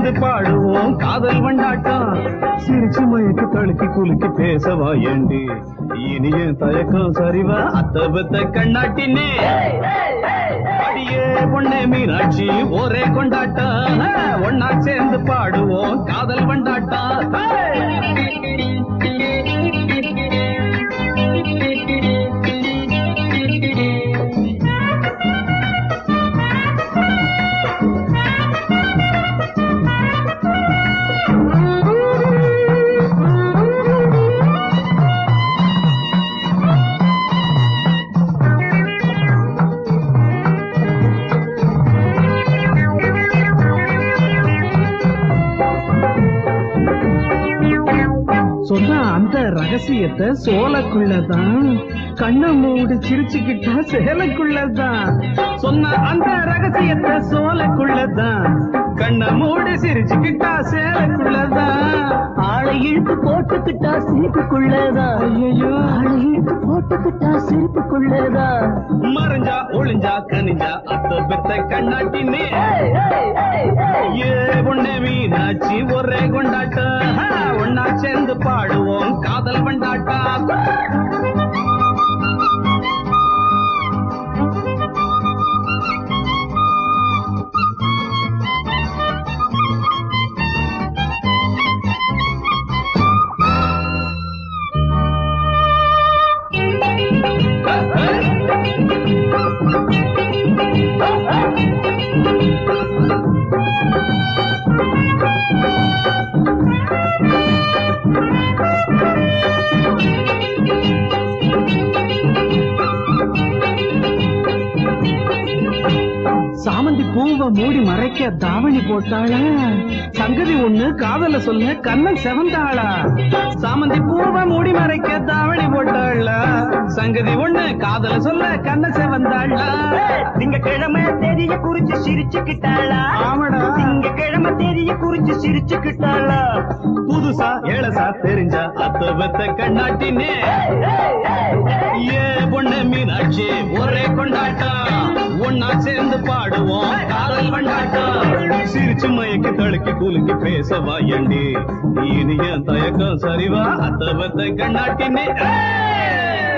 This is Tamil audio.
சேர்ந்து பாடுவோம் காதல் வண்டாட்டம் சிரிச்சு மயக்கு தழுக்கி குலுக்கி பேசவா ஏண்டி இனிய தயக்கம் சரிவா அத்த பெத்த கண்ணாட்டினே அடியே பொண்ணே மீனாட்சி ஒரே கொண்டாட்டம் ஒன்னா சேர்ந்து பாடுவோம் காதல் வண்டாட்டம் சொன்ன அந்த ரகசியத்தை சோலக்குள்ளதான் கண்ண மூடு சிரிச்சுக்கிட்டா சேலைக்குள்ளதான் சொன்ன அந்த ரகசியத்தை சோலக்குள்ளதான் கண்ண மூடு சிரிச்சுக்கிட்டா சேலைக்குள்ளதான் ஆளை இழுத்து போட்டுக்கிட்டா சிரிப்புக்குள்ளதான் ஐயோ ஆளை இழுத்து போட்டுக்கிட்டா சிரிப்புக்குள்ளதான் மறைஞ்சா ஒளிஞ்சா கனிஞ்சா அத்த பெத்த கண்ணாட்டினே ஏ பொண்ணே மீனாட்சி ஒரே கொண்டாட்டம் ஒன்னா சேர்ந்து பாடுவோம் காதல் கொண்டாட்டம் சாமந்தி பூவை மூடி மறைக்க தாவணி போட்டாளா சங்கதி ஒண்ணு காதல சொல்ல கண்ணன் செவந்தாளா சாமந்தி பூவை மூடி மறைக்க தாவணி போட்டாளா சங்கதி ஒண்ணு காதல சொல்ல கண்ணன் செவந்தாளா திங்கக்கிழமை தேதிய குறிச்சு சிரிச்சுக்கிட்டாளா ஆமாடா திங்கக்கிழமை தேதிய குறிச்சு சிரிச்சுக்கிட்டாளா புதுசா ஏழசா தெரிஞ்சா அத்த பெத்த கண்ணாட்டினே ஏ பொண்ணு மீனாட்சி ஒரே கொண்டாட்டம் ஒன்னா சேர்ந்து பாடுவோம் காதல் கொண்டாட்டம் சிரிச்சு மயக்கி தழுக்கி குலுக்கி பேசவா ஏண்டி இனிய தயக்கம் சரிவா அத்த பெத்த கண்ணாட்டினே ஏய்!